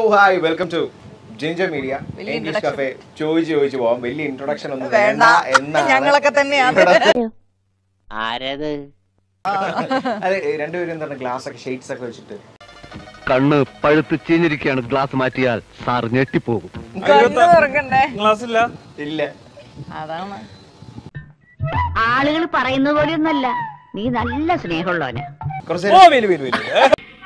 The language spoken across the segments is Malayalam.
Hi welcome to Ginger Media വലിയ ഇംഗ്ലീഷ് introduction. കഫേ ചോദിച്ച് ചോദിച്ചു പോവാം വലിയ ഇൻട്രൊഡക്ഷൻ ഒന്നും വേണ്ട വേണ്ട എന്നാണ് ഞങ്ങളൊക്കെ തന്നെയാണ് ആരത് അതെ രണ്ടുപേരും എന്താണ് ഗ്ലാസ് ഒക്കെ ഷെയ്ഡ്സ് ഒക്കെ വെച്ചിട്ട് കണ്ണ് പഴുത്ത് ചീഞ്ഞിരിക്കുകയാണ് ഗ്ലാസ് മാറ്റിയാൽ സാർ ഞെട്ടിപ്പോകും കണ്ണു തുറക്കണ്ടേ ക്ലാസ് ഇല്ല ഇല്ല അതാണ് ആളുകൾ പറയുന്ന പോലെയൊന്നല്ല നീ നല്ല സ്നേഹമുള്ളവനാ കുറച്ച് ഓ നേരം വലിയ വലിയ വലിയ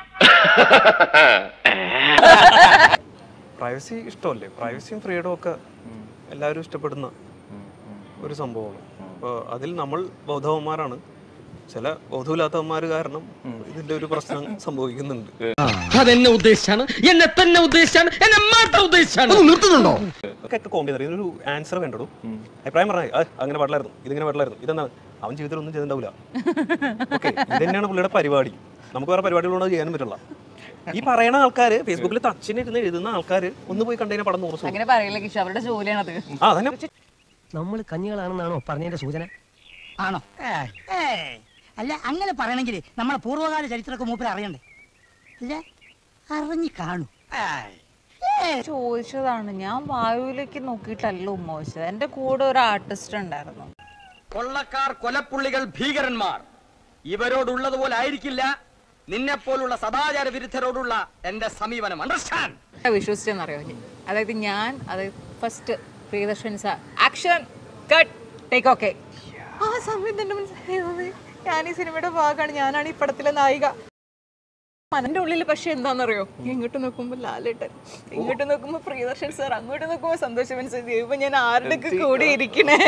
പ്രൈവസി ഇഷ്ടമല്ലേ പ്രൈവസിയും ഫ്രീഡവും ഒക്കെ എല്ലാവരും ഇഷ്ടപ്പെടുന്ന ഒരു സംഭവമാണ് അപ്പോൾ അതിൽ നമ്മൾ ബൗദ്ധവന്മാരാണ് ചില ബൗദ്ധമില്ലാത്തവന്മാർ കാരണം ഇതിന്റെ ഒരു പ്രശ്നം സംഭവിക്കുന്നുണ്ട് അതെന്നെ ഉദ്ദേശിച്ചാണ് എന്നെ തന്നെ ഉദ്ദേശിച്ചാണ് എന്നെ മാത്രം ഉദ്ദേശിച്ചാണ് നിർത്തുന്നുണ്ടോ ഒക്കെ കോമ്പി തരും ഇതിനൊരു ആൻസർ വേണ്ടടൂ അഭിപ്രായം പറഞ്ഞാൽ "ആ, അങ്ങനെ പാടില്ലായിരുന്നു ഇതിങ്ങനെ പാടില്ലായിരുന്നു ഇതെന്താണ് അവൻ ജീവിതത്തിൽ ഒന്നും ചെയ്തിട്ടുണ്ടാവില്ല ഓക്കെ ഇത് തന്നെയാണ് പുള്ളിയുടെ പരിപാടി നമുക്ക് വേറെ പരിപാടികളോട് ചെയ്യാനും പറ്റില്ല ഈ പറയുന്ന ആൾക്കാർ ഫേസ്ബുക്കിൽ തച്ചിനിരുന്ന് എഴുതുന്ന ആൾക്കാർ ഒന്ന് പോയി കണ്ടതിനെ പടം നൂറ് സുഖം അങ്ങനെ പറയില്ല കിഷ അവരുടെ ജോലിയാണത് ആ തന്നെ നമ്മൾ കഞ്ഞികളാണെന്നാണോ പറഞ്ഞതിന്റെ സൂചന ആണോ ഏയ്. അല്ല അങ്ങനെ പറയണമെങ്കിൽ നമ്മളെ പൂർവ്വകാല ചരിത്രമൊക്കെ മൂപ്പര് അറിയണ്ടേ ഇല്ലേ അറിഞ്ഞു കാണൂ ചോദിച്ചതാണ് ഞാൻ വായുവിലേക്ക് നോക്കിയിട്ടല്ല ഉമ്മ വെച്ചത് എന്റെ കൂടെ ഒരു ആർട്ടിസ്റ്റ് ഉണ്ടായിരുന്നു കൊള്ളക്കാർ കൊലപ്പുള്ളികൾ ഭീകരന്മാർ ഇവരോടുള്ളതുപോലെ ആയിരിക്കില്ല നിന്നെ പോലുള്ള സദാചാര വിരുദ്ധരോടുള്ള എന്റെ സമീപനം അണ്ടർസ്റ്റാൻഡ് വിശ്വസിച്ചെന്നറിയോ അതായത് ഞാൻ അത് first Priyadarshan sir action cut take okay ആ സമയത്ത് എന്റെ മനസ്സിലായത് ഞാൻ ഈ സിനിമയുടെ ഭാഗമാണ് ഞാനാണ് ഈ പടത്തിലെ നായിക മനന്റെ ഉള്ളിൽ പക്ഷെ എന്താണെന്നറിയോ ഇങ്ങോട്ട് നോക്കുമ്പോ ലാലേട്ടൻ ഇങ്ങോട്ട് നോക്കുമ്പോ പ്രിയദർശൻ സാർ അങ്ങോട്ട് നോക്കുമ്പോ സന്തോഷം മനസ്സിലായി ഇപ്പൊ ഞാൻ ആരുടെ കൂടെ ഇരിക്കണേ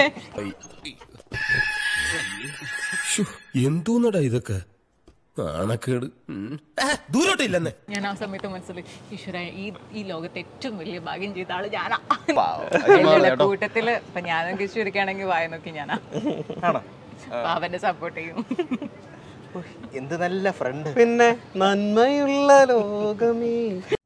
എന്തോന്നടാ ഇതൊക്കെ നാണക്കേട് ദൂരോട്ടില്ലെന്നേ ഞാൻ ആ സമയത്ത് മനസ്സിലായി ഈശ്വര ഈ ഈ ലോകത്തെ ഏറ്റവും വലിയ ഭാഗ്യം ചെയ്ത ആള് ഞാനാ പാവം. അത് ഇല്ല, ഇല്ല, കേട്ടോ. കൂട്ടത്തില് ഇപ്പൊ ഞാനും കിച്ചു ഇരിക്കുകയാണെങ്കിൽ വായ നോക്കി ഞാനാ ആണോ അപ്പൊ അവന്റെ സപ്പോർട്ട് ചെയ്യും എന്ത് നല്ല ഫ്രണ്ട് പിന്നെ നന്മയുള്ള ലോകമേ